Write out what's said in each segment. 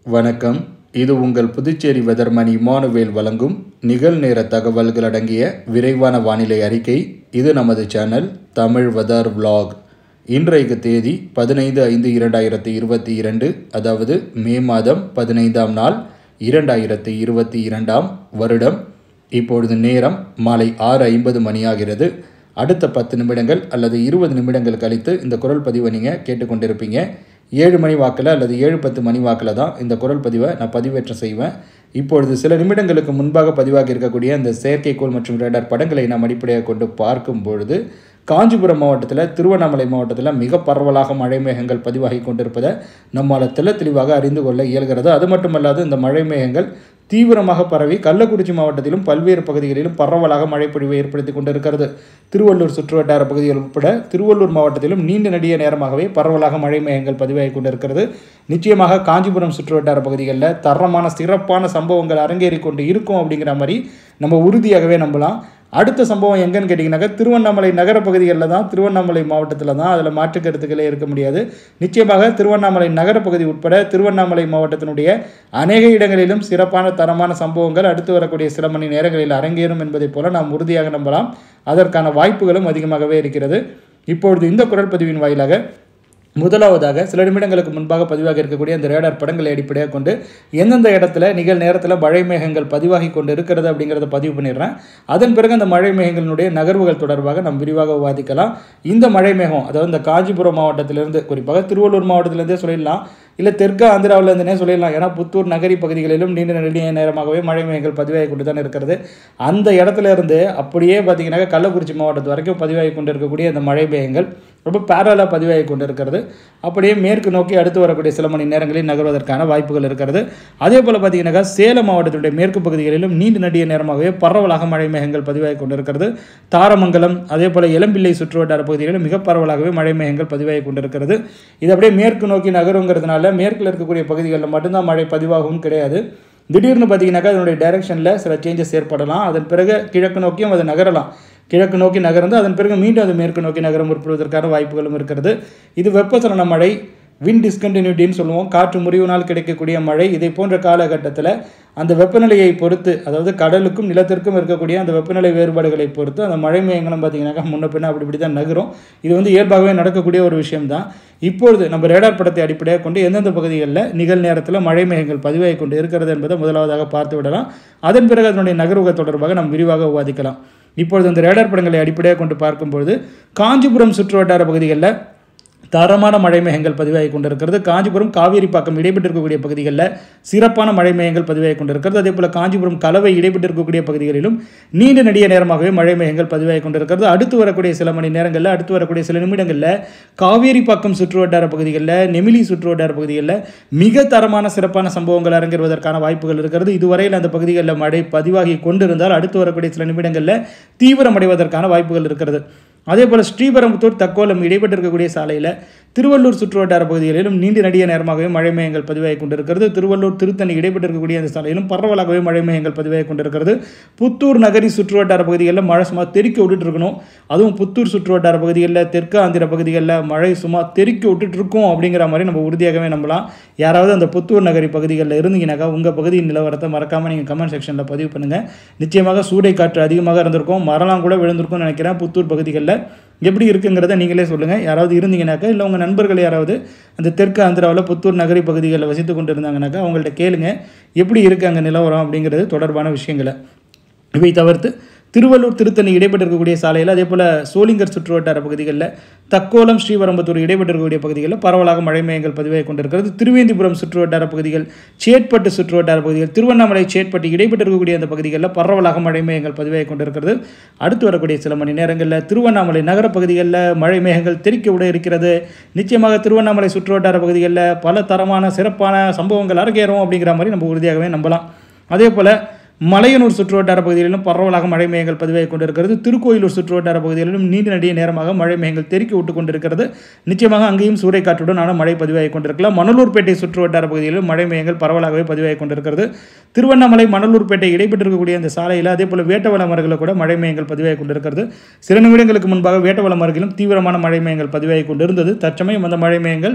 வணக்கம் இது உங்கள் புதுச்சேரி வெதர்மன் இமானுவேல் வழங்கும் நிகழ்நேர தகவல்கள் அடங்கிய விரைவான வானிலை அறிக்கை இது நமது சேனல் தமிழ் வெதர் vlog இன்றைக்கு தேதி பதினைந்து ஐந்து இரண்டாயிரத்தி இருபத்தி இரண்டு அதாவது மே மாதம் பதினைந்தாம் நாள் இரண்டாயிரத்தி இருபத்தி இரண்டாம் வருடம் இப்பொழுது நேரம் மாலை ஆறு ஐம்பது மணியாகிறது அடுத்த பத்து நிமிடங்கள் அல்லது இருபது நிமிடங்கள் கழித்து இந்த குரல் பதிவை நீங்கள் கேட்டுக்கொண்டிருப்பீங்க ஏழு மணி வாக்கில் அல்லது ஏழு பத்து மணி வாக்கில் தான் இந்த குரல் பதிவை நான் பதிவேற்றம் செய்வேன் இப்பொழுது சில நிமிடங்களுக்கு முன்பாக பதிவாகி இருக்கக்கூடிய இந்த செயற்கைக்கோள் மற்றும் ரேடார் படங்களை நாம் அடிப்படையாக கொண்டு பார்க்கும் பொழுது காஞ்சிபுரம் மாவட்டத்தில் திருவண்ணாமலை மாவட்டத்தில் மிக பரவலாக மழை மேகங்கள் பதிவாகி கொண்டிருப்பதை நம்மால் தெள்ள தெளிவாக அறிந்து கொள்ள இயல்கிறது அது மட்டுமல்லாது இந்த மழை மேகங்கள் தீவிரமாக பரவி கள்ளக்குறிச்சி மாவட்டத்திலும் பல்வேறு பகுதிகளிலும் பரவலாக மழைப்பொழிவை ஏற்படுத்தி கொண்டிருக்கிறது திருவள்ளூர் சுற்றுவட்டார பகுதிகள் உட்பட திருவள்ளூர் மாவட்டத்திலும் நீண்ட நெடிய நேரமாகவே பரவலாக மழை மேகங்கள் பதிவாகி கொண்டிருக்கிறது நிச்சயமாக காஞ்சிபுரம் சுற்றுவட்டார பகுதிகளில் தரமான சிறப்பான சம்பவங்கள் அரங்கேறி கொண்டு இருக்கும் அப்படிங்கிற மாதிரி நம்ம உறுதியாகவே நம்பலாம் அடுத்த சம்பவம் எங்கன்னு கேட்டிங்கனாக்கா திருவண்ணாமலை நகர பகுதிகளில் தான் திருவண்ணாமலை மாவட்டத்தில் தான் அதில் மாற்று கருத்துக்களே இருக்க முடியாது நிச்சயமாக திருவண்ணாமலை நகர பகுதி உட்பட திருவண்ணாமலை மாவட்டத்தினுடைய அநேக இடங்களிலும் சிறப்பான தரமான சம்பவங்கள் அடுத்து வரக்கூடிய சில மணி நேரங்களில் அரங்கேறும் என்பதைப் போல நாம் உறுதியாக நம்பலாம் அதற்கான வாய்ப்புகளும் அதிகமாகவே இருக்கிறது இப்பொழுது இந்த குரல் பதிவின் வாயிலாக முதலாவதாக சில நிமிடங்களுக்கு முன்பாக பதிவாக இருக்கக்கூடிய அந்த ரேடார் படங்களை அடிப்படையாக கொண்டு எந்தெந்த இடத்துல நிகழ் நேரத்தில் மழை மேகங்கள் பதிவாகி கொண்டு இருக்கிறது அப்படிங்கிறத பதிவு பண்ணிடுறேன் அதன் பிறகு அந்த மழை மேகங்களுடைய நகர்வுகள் தொடர்பாக நாம் விரிவாக விவாதிக்கலாம் இந்த மழை மேகம் அதாவது இந்த காஞ்சிபுரம் மாவட்டத்திலிருந்து குறிப்பாக திருவள்ளூர் மாவட்டத்திலிருந்தே சொல்லிடலாம் இல்லை தெற்கு ஆந்திராவிலேருந்துனே சொல்லிடலாம் ஏன்னா புத்தூர் நகரி பகுதிகளிலும் நீண்ட நெடிய நேரமாகவே மழை மேகங்கள் பதிவாகி கொண்டு தான் இருக்கிறது அந்த இடத்துல இருந்து அப்படியே பார்த்தீங்கன்னாக்கா கள்ளக்குறிச்சி மாவட்டத்து வரைக்கும் பதிவாகி கொண்டு இருக்கக்கூடிய அந்த மழை மேகங்கள் ரொம்ப பேரலாக பதிவாகி கொண்டு இருக்கிறது அப்படியே மேற்கு நோக்கி அடுத்து வரக்கூடிய சில மணி நேரங்களில் நகர்வதற்கான வாய்ப்புகள் இருக்கிறது அதே போல் பார்த்தீங்கன்னாக்கா சேலம் மாவட்டத்தினுடைய மேற்கு பகுதிகளிலும் நீண்ட நெடிய நேரமாகவே பரவலாக மழை மேகங்கள் பதிவாகி கொண்டிருக்கிறது தாரமங்கலம் அதே போல் இளம்பிள்ளை சுற்றுவட்டார பகுதிகளிலும் மிக பரவலாகவே மழை மேகங்கள் பதிவாகி கொண்டிருக்கிறது இது அப்படியே மேற்கு நோக்கி நகருங்கிறதுனால மேற்கில் இருக்கக்கூடிய பகுதிகளில் மட்டும்தான் மழை பதிவாகவும் கிடையாது திடீர்னு பார்த்தீங்கன்னாக்கா அதனுடைய டைரக்ஷனில் சில சேஞ்சஸ் ஏற்படலாம் அதன் பிறகு கிழக்கு நோக்கியும் அது நகரலாம் கிழக்கு நோக்கி நகர்ந்து அதன் பிறகு மீண்டும் அது மேற்கு நோக்கி நகர முற்படுவதற்கான வாய்ப்புகளும் இருக்கிறது இது வெப்பசலன மழை வின் டிஸ்கண்டினியூட்டின்னு சொல்லுவோம் காற்று முறிவினால் கிடைக்கக்கூடிய மழை இதை போன்ற காலகட்டத்தில் அந்த வெப்பநிலையை பொறுத்து அதாவது கடலுக்கும் நிலத்திற்கும் இருக்கக்கூடிய அந்த வெப்பநிலை வேறுபாடுகளை பொறுத்து அந்த மழை மேகங்களும் பார்த்தீங்கன்னாக்கா முன்ன பின்ன அப்படி இப்படி தான் நகரும் இது வந்து இயல்பாகவே நடக்கக்கூடிய ஒரு விஷயம்தான் இப்பொழுது நம்ம ரேடார் படத்தை அடிப்படையாக கொண்டு எந்தெந்த பகுதிகளில் நிகழ் நேரத்தில் மழை மேகங்கள் பதிவாகி கொண்டு இருக்கிறது என்பதை முதலாவதாக பார்த்து விடலாம் அதன் பிறகு அதனுடைய நகர்வுகள் தொடர்பாக நாம் விரிவாக விவாதிக்கலாம் இப்பொழுது இந்த ரேடார் படங்களை அடிப்படையாக கொண்டு பார்க்கும்பொழுது காஞ்சிபுரம் சுற்றுவட்டார பகுதிகளில் தரமான மழை மேகங்கள் பதிவாகி கொண்டிருக்கிறது காஞ்சிபுரம் காவேரி பாக்கம் இடைப்பட்டிருக்கக்கூடிய பகுதிகளில் சிறப்பான மழை மேகங்கள் பதிவாகி கொண்டிருக்கிறது அதே போல் காஞ்சிபுரம் கலவை இடைப்பட்டிருக்கக்கூடிய பகுதிகளிலும் நீண்ட நெடிய நேரமாகவே மழை மேகங்கள் பதிவாகி கொண்டிருக்கிறது அடுத்து வரக்கூடிய சில மணி நேரங்களில் அடுத்து வரக்கூடிய சில நிமிடங்களில் காவேரி பாக்கம் சுற்றுவட்டார பகுதிகளில் நெமிலி சுற்றுவட்டார பகுதிகளில் மிக தரமான சிறப்பான சம்பவங்கள் அரங்கேறுவதற்கான வாய்ப்புகள் இருக்கிறது இதுவரையில் அந்த பகுதிகளில் மழை பதிவாகி கொண்டிருந்தால் அடுத்து வரக்கூடிய சில நிமிடங்களில் தீவிரமடைவதற்கான வாய்ப்புகள் இருக்கிறது அதே போல் ஸ்ரீபெரும்புத்தூர் தக்கோலம் இடைப்பட்டிருக்கக்கூடிய சாலையில் திருவள்ளூர் சுற்றுவட்டார பகுதிகளிலும் நீண்ட நடிக நேரமாகவே மழை மேகங்கள் பதிவாகி கொண்டிருக்கிறது திருவள்ளூர் திருத்தணி இடைப்பட்டிருக்கக்கூடிய அந்த சாலையிலும் பரவலாகவே மழை மேகங்கள் பதிவாகி கொண்டிருக்கிறது புத்தூர் நகரி சுற்றுவட்டார பகுதிகளில் மழை சும்மா தெறிக்க விட்டுட்டு இருக்கணும் அதுவும் புத்தூர் சுற்றுவட்டார பகுதிகளில் தெற்கு ஆந்திர பகுதிகளில் மழை சும்மா தெறிக்க விட்டுட்டு இருக்கும் அப்படிங்கிற மாதிரி நம்ம உறுதியாகவே நம்பலாம் யாராவது அந்த புத்தூர் நகரி பகுதிகளில் இருந்தீங்கன்னாக்கா உங்கள் பகுதியின் நிலவரத்தை மறக்காமல் நீங்கள் கமெண்ட் செக்ஷனில் பதிவு பண்ணுங்கள் நிச்சயமாக சூடை காற்று அதிகமாக இருந்திருக்கும் மரலாம் கூட விழுந்திருக்கும்னு நினைக்கிறேன் புத்தூர் பகுதிகளில் எப்படி இருக்குங்கிறத நீங்களே சொல்லுங்கள் யாராவது இருந்தீங்கனாக்கா இல்லை உங்கள் நண்பர்கள் யாராவது அந்த தெற்கு ஆந்திராவில் புத்தூர் நகரி பகுதிகளில் வசித்து கொண்டு இருந்தாங்கனாக்கா அவங்கள்ட்ட கேளுங்க எப்படி இருக்குது அங்கே நிலவரம் அப்படிங்கிறது தொடர்பான விஷயங்களை இவை தவிர்த்து திருவள்ளூர் திருத்தணி இடைப்பட்டிருக்கக்கூடிய சாலையில் அதே போல் சோளிங்கர் சுற்றுவட்டார பகுதிகளில் தக்கோலம் ஸ்ரீவரம்பத்தூர் இடைப்பட்டிருக்கக்கூடிய பகுதிகளில் பரவலாக மழை மேகங்கள் பதிவாகி கொண்டிருக்கிறது திருவேந்திபுரம் சுற்றுவட்டார பகுதிகள் சேட்பட்டு சுற்றுவட்டார பகுதிகள் திருவண்ணாமலை சேட்பட்டு இடைப்பட்டிருக்கக்கூடிய அந்த பகுதிகளில் பரவலாக மழை மேகங்கள் பதிவாகி கொண்டிருக்கிறது அடுத்து வரக்கூடிய சில மணி நேரங்களில் திருவண்ணாமலை நகர பகுதிகளில் மழை மேகங்கள் தெறிக்க விட இருக்கிறது நிச்சயமாக திருவண்ணாமலை சுற்றுவட்டார பகுதிகளில் பல தரமான சிறப்பான சம்பவங்கள் அரங்கேறும் அப்படிங்கிற மாதிரி நம்ம உறுதியாகவே நம்பலாம் அதே போல் மலையனூர் சுற்றுவட்டார பகுதிகளிலும் பரவலாக மழை மேகங்கள் பதிவாகி கொண்டிருக்கிறது திருக்கோயிலூர் சுற்றுவட்டார பகுதிகளிலும் நீண்ட நடிக நேரமாக மழை மேகங்கள் தெறிக்கி விட்டு கொண்டிருக்கிறது நிச்சயமாக அங்கேயும் சூறைக்காற்றுடனான மழை பதிவாகி கொண்டிருக்கலாம் மணலூர்பேட்டை சுற்றுவட்டார பகுதிகளிலும் மழை மேகங்கள் பரவலாகவே பதிவாகி கொண்டிருக்கிறது திருவண்ணாமலை மணலூர்பேட்டை இடைப்பட்டிருக்கக்கூடிய அந்த சாலையில் அதே போல் வேட்டவள மரங்களில் கூட மழை மேகங்கள் பதிவாகி கொண்டிருக்கிறது சில நிமிடங்களுக்கு முன்பாக வேட்டவள மரங்களிலும் தீவிரமான மழை மேகங்கள் பதிவாகி கொண்டிருந்தது தற்சமயம் அந்த மழை மேகங்கள்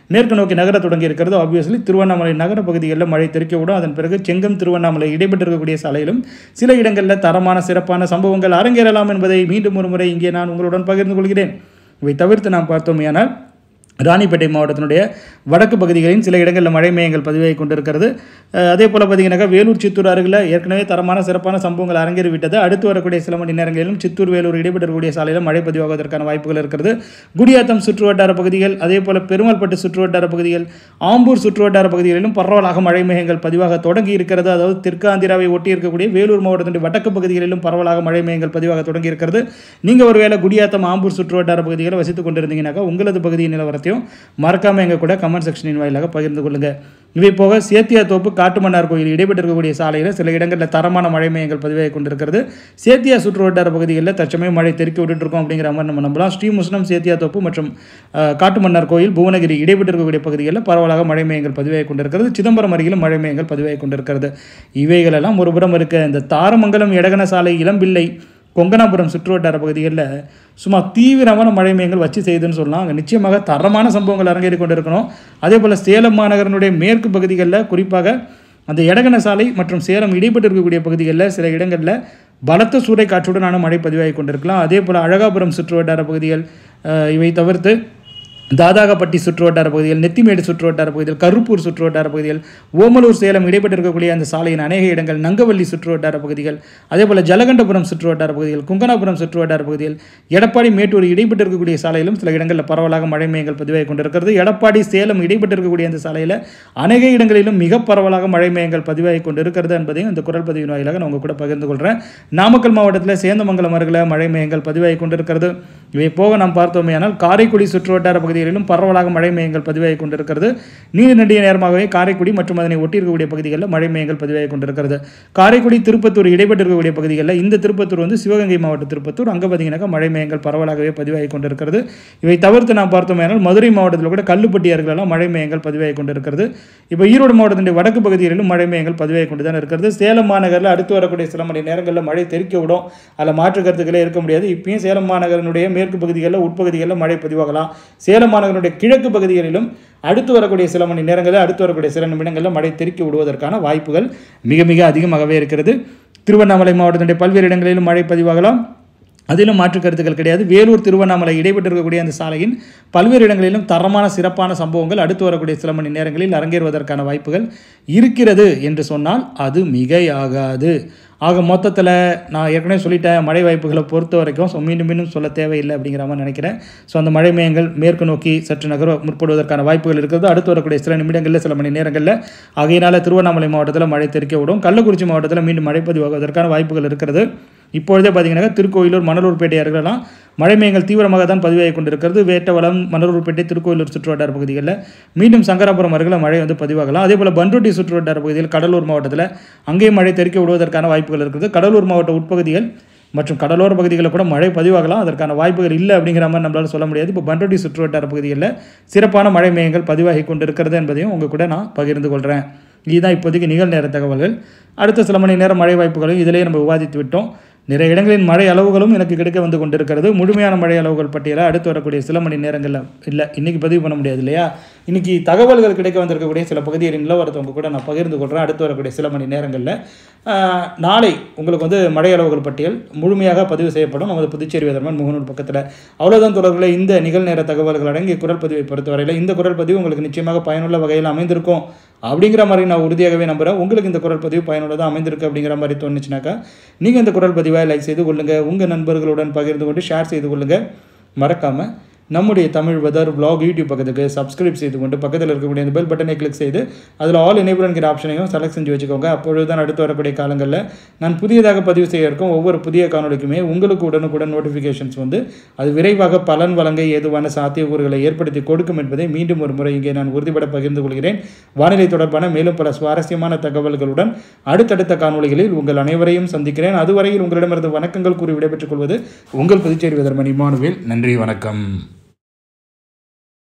மேற்கு நோக்கி நகர தொடங்கி இருக்கிறது ஆப்வியஸ்லி திருவண்ணாமலை நகர பகுதிகளில் மழை தெறிக்கவிடும் அதன் பிறகு செங்கம் திருவண்ணாமலை இடைப்பட்டிருக்கக்கூடிய சாலையிலும் சில இடங்களில் தரமான சிறப்பான சம்பவங்கள் அரங்கேறலாம் என்பதை மீண்டும் ஒரு முறை இங்கே நான் உங்களுடன் பகிர்ந்து கொள்கிறேன் இவை தவிர்த்து நாம் பார்த்தோமேயானால் ராணிப்பேட்டை மாவட்டத்தினுடைய வடக்கு பகுதிகளின் சில இடங்களில் மழை மேயங்கள் பதிவாகி கொண்டிருக்கிறது அஹ் அதே போல் பார்த்தீங்கன்னாக்கா வேலூர் சித்தூர் அருகில் ஏற்கனவே தரமான சிறப்பான சம்பவங்கள் அரங்கேறி விட்டது அடுத்து வரக்கூடிய சில மணி நேரங்களிலும் சித்தூர் வேலூர் இடைப்பெறக்கூடிய சாலையில் மழை பதிவாகுவதற்கான வாய்ப்புகள் இருக்கிறது குடியாத்தம் சுற்று வட்டார பகுதிகள் அதே போல் பெருமாள்பட்டு சுற்று வட்டார பகுதிகள் ஆம்பூர் சுற்று வட்டார பகுதிகளிலும் பரவலாக மழை மேகங்கள் பதிவாக தொடங்கி இருக்கிறது அதாவது தெற்கு ஆந்திராவை ஒட்டி இருக்கக்கூடிய வேலூர் மாவட்டத்தினுடைய வடக்கு பகுதிகளிலும் பரவலாக மழை மேகங்கள் பதிவாக தொடங்கி இருக்கிறது நீங்கள் ஒருவேளை குடியாத்தம் ஆம்பூர் சுற்று வட்டார பகுதிகளில் வசித்துக் கொண்டிருந்தீங்கன்னாக்கா உங்களது பகுதியின் நிலவரத்தையும் மறக்காமல் எங்கள் கூட கமெண்ட் செக்ஷனின் வாயிலாக பகிர்ந்து கொள்ளுங்கள் இவை போக சேத்தியா தோப்பு காட்டுமன்னார் கோயில் இடைப்பட்டிருக்கக்கூடிய சாலையில் சில இடங்களில் தரமான மழை மையங்கள் பதிவாகி கொண்டிருக்கிறது சேத்தியா சுற்று வட்டார பகுதிகளில் தற்சமயம் மழை தெறிக்க விட்டுட்டு இருக்கோம் அப்படிங்கிற மாதிரி நம்ம நம்பலாம் ஸ்ரீமுஸ்லம் சேத்தியா தோப்பு மற்றும் அஹ், காட்டுமன்னார் கோயில் புவனகிரி இடைப்பட்டிருக்கக்கூடிய பகுதிகளில் பரவலாக மழை மையங்கள் பதிவாகி கொண்டிருக்கிறது சிதம்பரம் அருகிலும் மழை மையங்கள் பதிவாகி கொண்டிருக்கிறது இவைகளெல்லாம் ஒரு புறம் இருக்க இந்த தாரமங்கலம் எடகன சாலை இளம்பிள்ளை கொங்கனாபுரம் சுற்றுவட்டார பகுதிகளில் சும்மா தீவிரமான மழை மேகங்கள் வச்சு செய்யுதுன்னு சொல்லலாம் அங்கே நிச்சயமாக தரமான சம்பவங்கள் அரங்கேறி கொண்டு இருக்கணும் அதே போல் சேலம் மாநகரனுடைய மேற்கு பகுதிகளில் குறிப்பாக அந்த எடகன சாலை மற்றும் சேலம் இடைப்பட்டு இருக்கக்கூடிய பகுதிகளில் சில இடங்களில் பலத்த சூறை காற்றுடனான மழை பதிவாகி கொண்டிருக்கலாம் அதே போல் அழகாபுரம் சுற்றுவட்டார பகுதிகள் அஹ், இவை தவிர்த்து தாதாகப்பட்டி சுற்று வட்டார பகுதிகள் நெத்திமேடு சுற்று வட்டார பகுதிகள் கருப்பூர் சுற்று வட்டார பகுதிகள் ஓமலூர் சேலம் இடைப்பட்டு இருக்கக்கூடிய அந்த சாலையின் அநேக இடங்கள் நங்கவள்ளி சுற்று வட்டார பகுதிகள் அதே போல் ஜலகண்டபுரம் சுற்று வட்டார பகுதிகள் குங்கனாபுரம் சுற்று வட்டார பகுதிகள் எடப்பாடி மேட்டூர் இடைப்பட்டு இருக்கக்கூடிய சாலையிலும் சில இடங்களில் பரவலாக மழை மேகங்கள் பதிவாகி கொண்டிருக்கிறது எடப்பாடி சேலம் இடைப்பட்டு இருக்கக்கூடிய அந்த சாலையில் அநேக இடங்களிலும் மிக பரவலாக மழை மேகங்கள் பதிவாகி கொண்டிருக்கிறது என்பதையும் இந்த குரல் பதிவின் வாயிலாக நான் உங்க கூட பகிர்ந்து கொள்கிறேன் நாமக்கல் மாவட்டத்தில் சேந்தமங்கலம் அருகில் மழை மேகங்கள் பதிவாகி கொண்டிருக்கிறது இவை போக நாம் பார்த்தோமேயானால் காரைக்குடி சுற்று வட்டார பகுதிகளிலும் பரவலாக மழை மேகங்கள் பதிவாகி கொண்டிருக்கிறது நீண்ட நெடிய நேரமாகவே காரைக்குடி மற்றும் அதனை ஒட்டியிருக்கக்கூடிய பகுதிகளில் மழை மேகங்கள் பதிவாகி கொண்டிருக்கிறது காரைக்குடி திருப்பத்தூர் இடைப்பட்டு இருக்கக்கூடிய பகுதிகளில் இந்த திருப்பத்தூர் வந்து சிவகங்கை மாவட்ட திருப்பத்தூர் அங்கே பார்த்தீங்கன்னாக்கா மழை மேகங்கள் பரவலாகவே பதிவாகி கொண்டிருக்கிறது இவை தவிர்த்து நாம் பார்த்தோமேயானால் மதுரை மாவட்டத்தில் கூட கல்லுப்பட்டி அருகிலெல்லாம் மழை மேகங்கள் பதிவாகி கொண்டிருக்கிறது இப்போ ஈரோடு மாவட்டத்தினுடைய வடக்கு பகுதிகளிலும் மழை மேகங்கள் பதிவாகி கொண்டு தான் இருக்கிறது சேலம் மாநகரில் அடுத்து வரக்கூடிய சில மணி நேரங்களில் மழை தெறிக்க விடும் அதில் மாற்று கருத்துக்களே இருக்க முடியாது இப்பயும் சேலம் மாநகரனுடைய மேற்கு பகுதிகளில் உட்பகுதிகளில் மழை பதிவாகலாம் சேலம் மாநகரனுடைய கிழக்கு பகுதிகளிலும் அடுத்து வரக்கூடிய சில மணி நேரங்களில் அடுத்து வரக்கூடிய சில நிமிடங்களில் மழை தெறிக்க விடுவதற்கான வாய்ப்புகள் மிக மிக அதிகமாகவே இருக்கிறது திருவண்ணாமலை மாவட்டத்தினுடைய பல்வேறு இடங்களிலும் மழை பதிவாகலாம் அதிலும் மாற்று கருத்துக்கள் கிடையாது வேலூர் திருவண்ணாமலை இடைப்பட்டு இருக்கக்கூடிய அந்த சாலையின் பல்வேறு இடங்களிலும் தரமான சிறப்பான சம்பவங்கள் அடுத்து வரக்கூடிய சில மணி நேரங்களில் அரங்கேறுவதற்கான வாய்ப்புகள் இருக்கிறது என்று சொன்னால் அது மிகையாகாது ஆக மொத்தத்தில் நான் ஏற்கனவே சொல்லிட்டேன் மழை வாய்ப்புகளை பொறுத்த வரைக்கும் ஸோ மீண்டும் மீண்டும் சொல்ல தேவையில்லை அப்படிங்கிற மாதிரி நினைக்கிறேன் ஸோ அந்த மழை மேயங்கள் மேற்கு நோக்கி சற்று நகர முற்படுவதற்கான வாய்ப்புகள் இருக்கிறது அடுத்து வரக்கூடிய சில நிமிடங்களில் சில மணி நேரங்களில் ஆகையினால திருவண்ணாமலை மாவட்டத்தில் மழை தெறிக்க விடும் கள்ளக்குறிச்சி மாவட்டத்தில் மீண்டும் மழை பதிவாகுவதற்கான வாய்ப்புகள் இருக்கிறது இப்பொழுதே பார்த்தீங்கன்னா திருக்கோயிலூர் மணலூர்பேட்டை அருகெல்லாம் மழை மேகங்கள் தீவிரமாக தான் பதிவாகி கொண்டிருக்கிறது வேட்டவளம் மணலூர்பேட்டை திருக்கோயிலூர் சுற்றுவட்டார பகுதிகளில் மீண்டும் சங்கராபுரம் அருகில் மழை வந்து பதிவாகலாம் அதே போல் பன்ருட்டி சுற்றுவட்டார பகுதியில் கடலூர் மாவட்டத்தில் அங்கேயும் மழை தெறிக்க விடுவதற்கான வாய்ப்புகள் இருக்குது கடலூர் மாவட்ட உட்பகுதிகள் மற்றும் கடலோர பகுதிகளில் கூட மழை பதிவாகலாம் அதற்கான வாய்ப்புகள் இல்லை அப்படிங்கிற மாதிரி நம்மளால சொல்ல முடியாது இப்போ பன்ருட்டி சுற்றுவட்டார பகுதிகளில் சிறப்பான மழை மேகங்கள் பதிவாகி கொண்டிருக்கிறது என்பதையும் உங்கள் கூட நான் பகிர்ந்து கொள்கிறேன் இதுதான் இப்போதைக்கு நிகழ்நேர தகவல்கள் அடுத்த சில மணி நேரம் மழை வாய்ப்புகளையும் இதிலேயே நம்ம விவாதித்து விட்டோம் நிறைய இடங்களின் மழை அளவுகளும் எனக்கு கிடைக்க வந்து கொண்டிருக்கிறது முழுமையான மழை அளவுகள் பட்டியலை அடுத்து வரக்கூடிய சில மணி நேரங்களில் இல்லை இன்றைக்கி பதிவு பண்ண முடியாது இல்லையா இன்றைக்கி தகவல்கள் கிடைக்க வந்திருக்கக்கூடிய சில பகுதிகளின் நிலவரத்தவங்க கூட நான் பகிர்ந்து கொள்கிறேன் அடுத்து வரக்கூடிய சில மணி நேரங்களில் ஆஹ், நாளை உங்களுக்கு வந்து மழை அளவுகள் பட்டியல் முழுமையாக பதிவு செய்யப்படும் நமது புதுச்சேரி வேதர்மன் முகநூல் பக்கத்தில் அவ்வளோதான் தொடர்பில் இந்த நிகழ்நேர தகவல்கள் அடங்கிய குரல் பதிவை பொறுத்தவரையில் இந்த குரல் பதிவு உங்களுக்கு நிச்சயமாக பயனுள்ள வகையில் அமைந்திருக்கும் அப்படிங்கிற மாதிரி நான் உறுதியாகவே நம்புகிறேன் உங்களுக்கு இந்த குரல் பதிவு பயனுள்ளதாக அமைந்திருக்கு அப்படிங்கிற மாதிரி தோணுச்சுனாக்கா நீங்கள் இந்த குரல் பதிவை லைக் செய்து கொள்ளுங்கள் உங்கள் நண்பர்களுடன் பகிர்ந்து கொண்டு ஷேர் செய்து கொள்ளுங்கள் மறக்காமல் நம்முடைய தமிழ் வெதர் vlog யூடியூப் பக்கத்துக்கு சப்ஸ்கிரைப் செய்து கொண்டு பக்கத்தில் இருக்கக்கூடிய அந்த பெல் பட்டனை கிளிக் செய்து அதில் ஆல் எனேபிள்ங்கிற ஆப்ஷனையும் செலக்ட் செஞ்சு வச்சுக்கோங்க அப்பொழுது தான் அடுத்து வரக்கூடிய காலங்களில் நான் புதியதாக பதிவு செய்ய இருக்கும் ஒவ்வொரு புதிய காணொலிக்குமே உங்களுக்கு உடனுக்குடன் நோட்டிஃபிகேஷன்ஸ் வந்து அது விரைவாக பலன் வழங்க ஏதுவான சாத்தியக்கூறுகளை ஏற்படுத்தி கொடுக்கும் என்பதை மீண்டும் ஒரு முறை இங்கே நான் உறுதிபட பகிர்ந்து கொள்கிறேன் வானிலை தொடர்பான மேலும் பல சுவாரஸ்யமான தகவல்களுடன் அடுத்தடுத்த காணொளிகளில் உங்கள் அனைவரையும் சந்திக்கிறேன் அதுவரையில் உங்களிடமிருந்து வணக்கங்கள் கூறி விடைபெற்றுக் கொள்வது உங்கள் புதுச்சேரி விதர்மன் இமானுவேல் நன்றி வணக்கம்